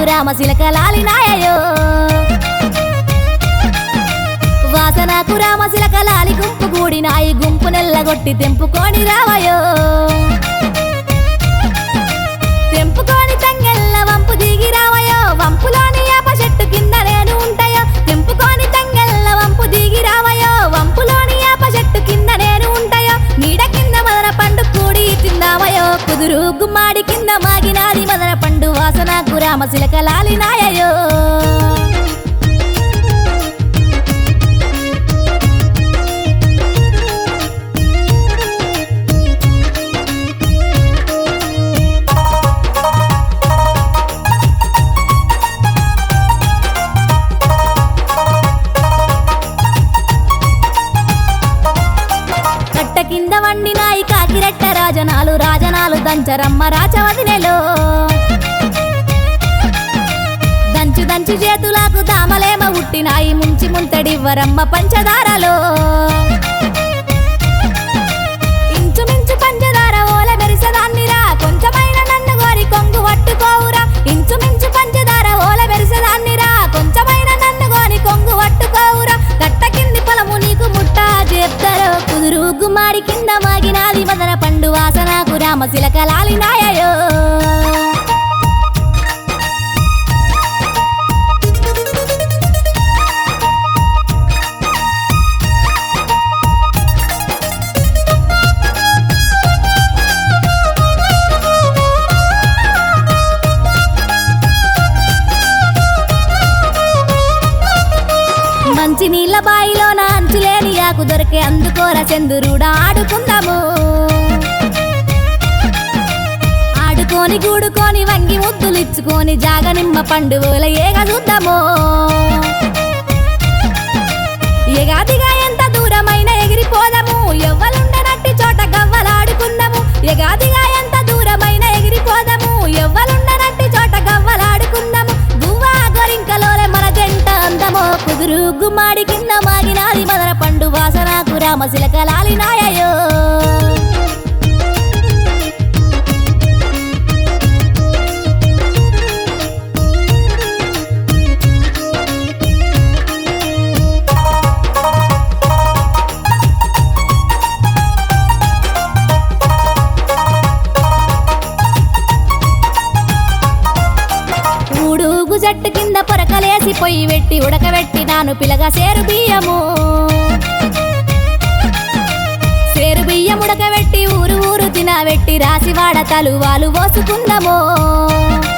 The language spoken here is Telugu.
రామ శిలకలాలినాయో వాసనకు రామ శిలకలాలి గుంపు కూడినాయి గుంపు నెల్లగొట్టి తెంపుకొని రావయో తెంపుకొని తంగెల్ల వంపు దిగి రావయో వంపులోని యాప చెట్టు కింద నేను ఉంటాయో తెంపుకొని తంగెల్ల వంపు దిగి రావయో వంపులోని యాప చెట్టు కింద నేను ఉంటాయో నీడ కింద మదన పండు కూడి తిందామయో కుదురు గుమ్మాడి కింద మాగినాది మదన పండు వాసన గురామ శిలకలాలినాయో కట్ట కింద వండినాయి కాకిరెట్ట రాజనాలు రాజనాలు దంచరమ్మ రాచవదినెలో దంచు దంచు చేతులకు దామలేమ ఉట్టినాయి ముంచి ముంతడివ్వరమ్మ పంచదారలో ఇంచుమించు పంచదార ఓల మెరిసదాన్నిరా కొంచెమైన నన్ను గోరి కొంగు పట్టుకోవురా ఇంచుమించు పంచదార ఓల మెరిసదాన్నిరా కొంచెమైన నన్ను గోని కొంగు పట్టుకోవురా కట్ట కింది పొలము నీకు ముట్ట చెప్తారో కుదురు గుమ్మాడి కింద మాగినాది మదన పండు వాసనకు రామ శిలకలాలినాయో మంచి నీళ్ళ బాయిలోన అంచులేని యాకు దొరికే అందుకోర చందురుడా ఆడుకుందాము ఆడుకొని గూడుకొని వంగి ముద్దులు ఇచ్చుకొని జాగనిమ్మ పండుగల ఏగ చూద్దాము ఎగాదిగా ఎంత దూరమైన ఎగిరిపోదాము ఎవ్వలుండనట్టి చోట గవ్వలాడుకుందాము ఎగాదిగా ఎంత దూరమైన ఎగిరిపోదాము ఎవ్వలుండనట్టి చోట గవ్వలాడుకుందాము గువ్వా గొరింకలోలే మన జంట అందమో కుదురు గుమ్మాడి కింద మాగినాది మదన పండు వాసనకు రామ శిలకలాలినాయో ఊడుగు జట్టు కింద పొరకలేసి పొయ్యి పెట్టి ఉడకబెట్టి నాను పిలగా సేరు బియ్యము సేరు బియ్యం ఉడకబెట్టి ఊరు ఊరు తినబెట్టి రాసి వాడ తలువాలు పోసుకుందాము